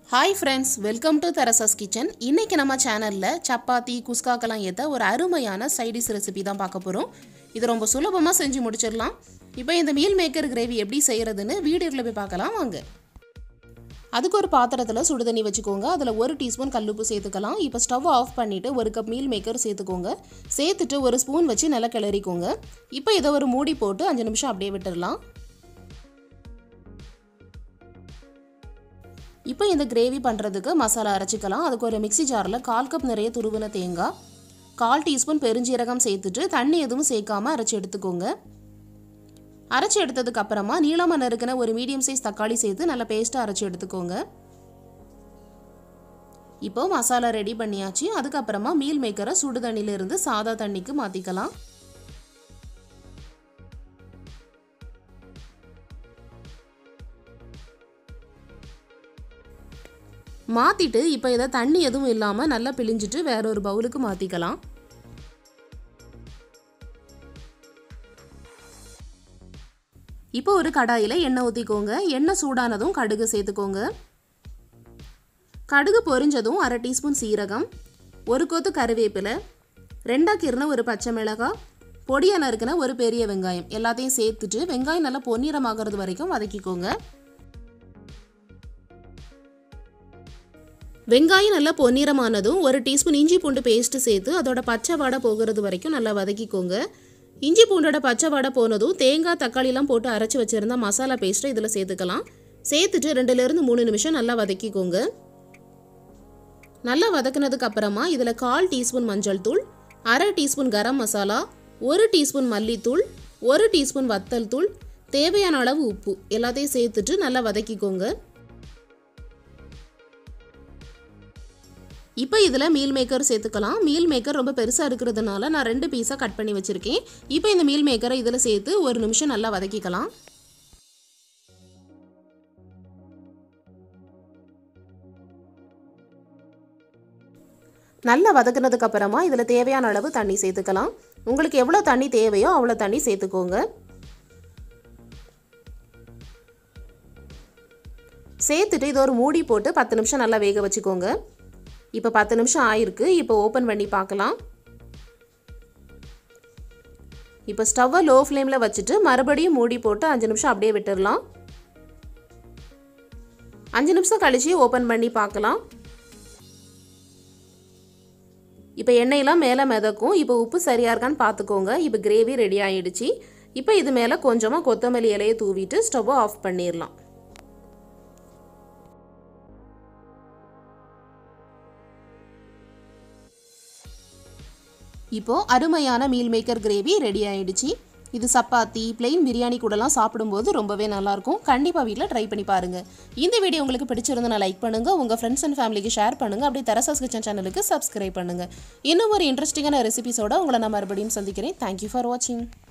hi friends welcome to Teresa's kitchen இன்னைக்கு நம்ம சேனலில் சப்பாத்தி குஸ்காக்கெல்லாம் ஏற்ற ஒரு அருமையான சைடிஷ் ரெசிபி தான் பார்க்க போகிறோம் இது ரொம்ப சுலபமாக செஞ்சு முடிச்சிடலாம் இப்போ இந்த மீல் மேக்கர் கிரேவி எப்படி செய்கிறதுன்னு வீடியோவில் போய் பார்க்கலாம் வாங்க அதுக்கு ஒரு பாத்திரத்தில் சுடு தண்ணி வச்சுக்கோங்க அதில் ஒரு டீஸ்பூன் கல்லுப்பு சேர்த்துக்கலாம் இப்போ ஸ்டவ் ஆஃப் பண்ணிவிட்டு ஒரு கப் மீல் மேக்கர் சேர்த்துக்கோங்க சேர்த்துட்டு ஒரு ஸ்பூன் வச்சு நல்லா கிளறிக்கோங்க இப்போ இதை ஒரு மூடி போட்டு அஞ்சு நிமிஷம் அப்படியே விட்டுடலாம் இப்போ இந்த கிரேவி பண்ணுறதுக்கு மசாலா அரைச்சிக்கலாம் அதுக்கு ஒரு மிக்ஸி ஜாரில் கால் கப் நிறைய துருவின தேங்காய் கால் டீஸ்பூன் பெருஞ்சீரகம் சேர்த்துட்டு தண்ணி எதுவும் சேர்க்காம அரைச்சி எடுத்துக்கோங்க அரைச்சி எடுத்ததுக்கு அப்புறமா நீளமாக நறுக்கின ஒரு மீடியம் சைஸ் தக்காளி சேர்த்து நல்லா பேஸ்ட்டாக அரைச்சி எடுத்துக்கோங்க இப்போ மசாலா ரெடி பண்ணியாச்சு அதுக்கப்புறமா மீல் மேக்கரை சுடு தண்ணியிலிருந்து சாதா தண்ணிக்கு மாற்றிக்கலாம் மாற்றிட்டு இப்போ இதை தண்ணி எதுவும் இல்லாமல் நல்லா பிழிஞ்சிட்டு வேற ஒரு பவுலுக்கு மாற்றிக்கலாம் இப்போ ஒரு கடாயில் எண்ணெய் ஊற்றிக்கோங்க எண்ணெய் சூடானதும் கடுகு சேர்த்துக்கோங்க கடுகு பொரிஞ்சதும் அரை டீஸ்பூன் சீரகம் ஒரு கொத்து கருவேப்பிலை ரெண்டாக கீரின ஒரு பச்சை மிளகாய் பொடியாக நறுக்கின ஒரு பெரிய வெங்காயம் எல்லாத்தையும் சேர்த்துட்டு வெங்காயம் நல்லா பொன்னிறமாகிறது வரைக்கும் வதக்கிக்கோங்க வெங்காயம் நல்லா பொன்னிறமானதும் ஒரு டீஸ்பூன் இஞ்சி பூண்டு பேஸ்ட்டு சேர்த்து அதோட பச்சை வாடை போகிறது வரைக்கும் நல்லா வதக்கிக்கோங்க இஞ்சி பூண்டோட பச்சை வாடை போனதும் தேங்காய் தக்காளிலாம் போட்டு அரைச்சி வச்சுருந்தா மசாலா பேஸ்ட்டை இதில் சேர்த்துக்கலாம் சேர்த்துட்டு ரெண்டுலேருந்து மூணு நிமிஷம் நல்லா வதக்கிக்கோங்க நல்லா வதக்குனதுக்கு அப்புறமா இதில் கால் டீஸ்பூன் மஞ்சள் தூள் அரை டீஸ்பூன் கரம் மசாலா ஒரு டீஸ்பூன் மல்லித்தூள் ஒரு டீஸ்பூன் வத்தல் தூள் தேவையான அளவு உப்பு எல்லாத்தையும் சேர்த்துட்டு நல்லா வதக்கிக்கோங்க இப்போ இதில் மீல் மேக்கர் சேர்த்துக்கலாம் மீல் மேக்கர் ரொம்ப பெருசாக இருக்கிறதுனால நான் ரெண்டு பீஸாக கட் பண்ணி வச்சுருக்கேன் இப்போ இந்த மீல் மேக்கரை இதில் சேர்த்து ஒரு நிமிஷம் நல்லா வதக்கிக்கலாம் நல்லா வதக்குனதுக்கு அப்புறமா இதில் தேவையான அளவு தண்ணி சேர்த்துக்கலாம் உங்களுக்கு எவ்வளோ தண்ணி தேவையோ அவ்வளோ தண்ணி சேர்த்துக்கோங்க சேர்த்துட்டு இது ஒரு மூடி போட்டு பத்து நிமிஷம் நல்லா வேக வச்சுக்கோங்க இப்போ பத்து நிமிஷம் ஆயிருக்கு இப்போ ஓப்பன் பண்ணி பார்க்கலாம் இப்போ ஸ்டவ்வை லோ ஃப்ளேமில் வச்சுட்டு மறுபடியும் மூடி போட்டு அஞ்சு நிமிஷம் அப்படியே விட்டுடலாம் அஞ்சு நிமிஷம் கழிச்சு ஓப்பன் பண்ணி பார்க்கலாம் இப்போ எண்ணெயெல்லாம் மேலே மிதக்கும் இப்போ உப்பு சரியாக இருக்கான்னு பார்த்துக்கோங்க இப்போ கிரேவி ரெடி ஆகிடுச்சு இப்போ இது மேலே கொஞ்சமாக கொத்தமல்லி இலையை தூவிட்டு ஸ்டவ்வை ஆஃப் பண்ணிடலாம் இப்போ அருமையான மீல் மேக்கர் கிரேவி ரெடி ஆயிடுச்சு இது சப்பாத்தி பிளெயின் பிரியாணி கூடலாம் சாப்பிடும்போது ரொம்பவே நல்லாயிருக்கும் கண்டிப்பாக வீட்டில் ட்ரை பண்ணி பாருங்கள் இந்த வீடியோ உங்களுக்கு பிடிச்சிருந்தா லைக் பண்ணுங்கள் உங்கள் ஃப்ரெண்ட்ஸ் அண்ட் ஃபேமிலிக்கு ஷேர் பண்ணுங்கள் அப்படியே தெரசாஸ் கிச்சன் சேனலுக்கு சப்ஸ்கிரைப் பண்ணுங்கள் இன்னும் ஒரு இன்ட்ரெஸ்டிங்கான ரெசிபிஸோட உங்களை நான் மறுபடியும் சந்திக்கிறேன் தேங்க்யூ ஃபார் வாட்சிங்